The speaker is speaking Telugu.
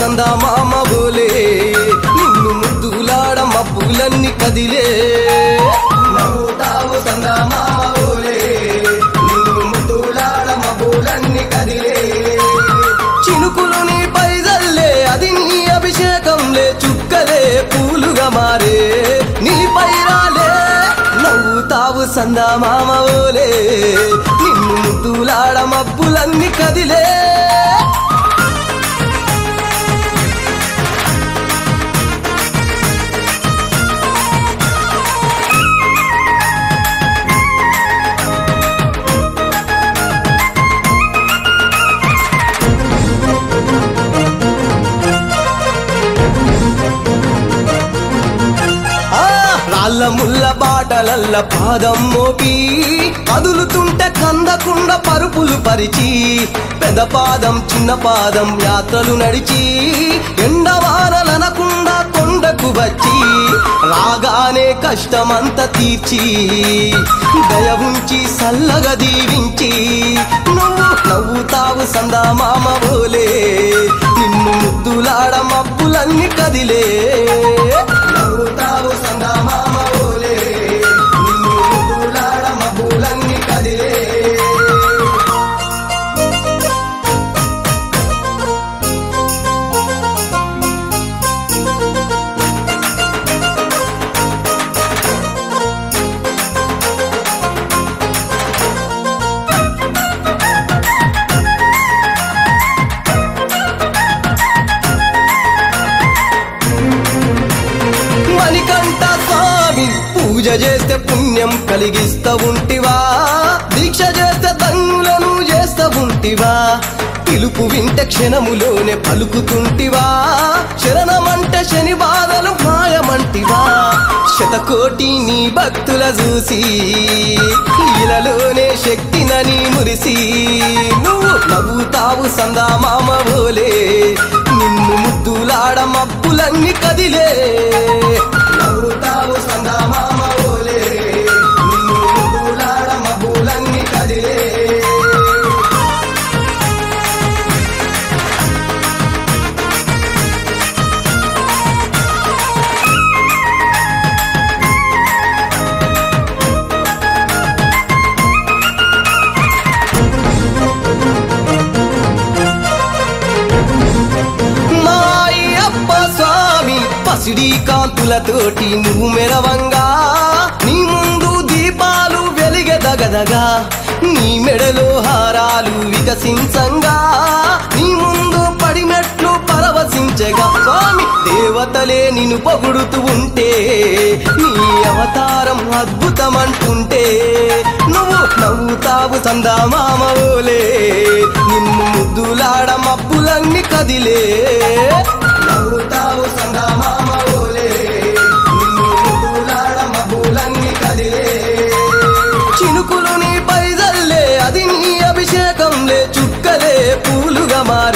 సందా మామ బోలే నిన్ను ముద్దులాడ మబ్బులన్నీ కదిలే నవ్వుతావు సందా మామ బోలే నిన్ను ముద్దులాడ మబ్బులన్నీ కదిలే చినుకులు నీ పైదల్లే అది నీ అభిషేకంలే చుక్కలే పూలుగా మారే నీ పైరాలే నవ్వుతావు సందా మామ ఓలే నిన్ను ముద్దులాడ మబ్బులన్నీ కదిలే ఆ రాళ్ళ ముల్ల బాటలల్ల పాదం మోపి కదులుతుంటే కందకుండ పరుపులు పరిచి పెద్ద పాదం చిన్న పాదం యాత్రలు నడిచి ఎండవానలనకుండా కొండకు వచ్చి రాగానే కష్టమంతా తీర్చి దయ ఉంచి సల్లగా దీవించి నువ్వు నవ్వుతావు సందా మామ బోలే నిన్ను ముద్దులాడ మబ్బులన్నీ కదిలే నవ్వుతావు సందా మామ బోలే నిన్ను ముద్దులాడ మబ్బులన్నీ కదిలే మణికంఠ స్వామి పూజ చేస్తే పుణ్యం కలిగిస్తా ఉంటివా దీక్ష చేస్తే తంగులను చేస్తా ఉంటివా పిలుపు వింటే క్షణములోనే పలుకుతుంటివా శరణమంటే శని బాధలు మాయమంటివా శతకోటి నీ భక్తుల చూసి ఇలలోనే శక్తినని మురిసి నువ్వు నవ్వుతావు సందా మామ బోలే నిన్ను ముద్దులాడ మబ్బులన్నీ కదిలే నవ్వుతావు సందా మామ బోలే నిన్ను ముద్దులాడ మబ్బులన్నీ కదిలే మా అయ్యప్ప స్వామి పసిడి కాంతులతోటి నువ్వు మెరవంగా నీ ముందు దీపాలు వెలిగెదగదగా నీ మెడలో హారాలు వికసించంగా నీ ముందు పడిమెట్లు పరవశించగా స్వామి దేవతలే నిన్ను పొగుడుతూ ఉంటే నీ అవతారం అద్భుతమంటుంటే నువ్వు నవ్వుతావు సందా మామ ఓలే నిన్ను ముద్దులాడ మబ్బులన్నీ కదిలే నవ్వుతావు సందా మామ ఓలే నిన్ను ముద్దులాడ మబ్బులన్నీ కదిలే చినుకులు నీ పైదల్లే అది నీ అభిషేకంలే చుక్కలే పూలుగా మారే